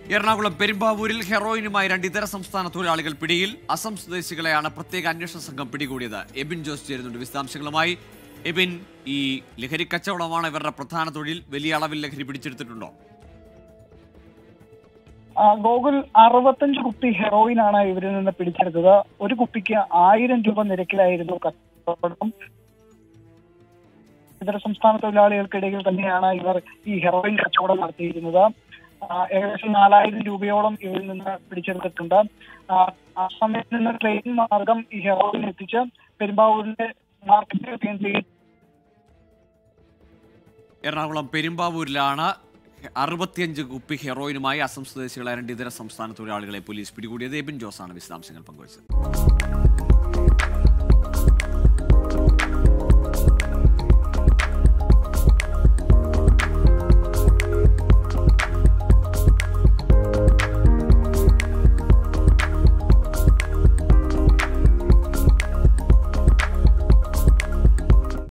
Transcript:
എറണാകുളം പെരുമ്പാവൂരിൽ ഹെറോയിനുമായി രണ്ട് ഇതര സംസ്ഥാന തൊഴിലാളികൾ പിടിയിൽ അസം സ്വദേശികളെയാണ് പ്രത്യേക അന്വേഷണ സംഘം പിടികൂടിയത് എബിൻ ജോസ് ചേരുന്നുണ്ട് വിശദാംശങ്ങളുമായി എബിൻ ഈ ലഹരി കച്ചവടമാണ് ഇവരുടെ പ്രധാന തൊഴിൽ വലിയ അളവിൽ ലഹരി പിടിച്ചെടുത്തിട്ടുണ്ടോ ആ, ഗോകുൽ അറുപത്തഞ്ച് കുപ്പി ഹെറോയിനാണ് ഇവരിൽ നിന്ന് പിടിച്ചെടുത്തത് ഒരു കുപ്പിക്ക് ആയിരം രൂപ നിരക്കിലായിരുന്നു കച്ചവടം ഇതര സംസ്ഥാന തൊഴിലാളികൾക്കിടയിൽ തന്നെയാണ് ഇവർ ഈ ഹെറോയിൻ കച്ചവടം നടത്തിയിരുന്നത് ആ, ഏകദേശം നാലായിരം രൂപയോളം ഇവരിൽ നിന്ന് പിടിച്ചെടുത്തിട്ടുണ്ട് ആ, അസമിൽ നിന്ന് ട്രെയിൻ മാർഗം ഈ ഹെറോയിൻ എത്തിച്ച് പെരുമ്പാവൂരിന്റെ മാർക്കറ്റ് കേന്ദ്രീകരിച്ച് എറണാകുളം പെരുമ്പാവൂരിലാണ് അറുപത്തിയഞ്ച് കുപ്പി ഹെറോയിനുമായി അസം സ്വദേശികളായ രണ്ട് ഇതര സംസ്ഥാന തൊഴിലാളികളെ പോലീസ് പിടികൂടിയത് എബിൻ ജോസാണ് വിശദാംശങ്ങൾ പങ്കുവച്ചത്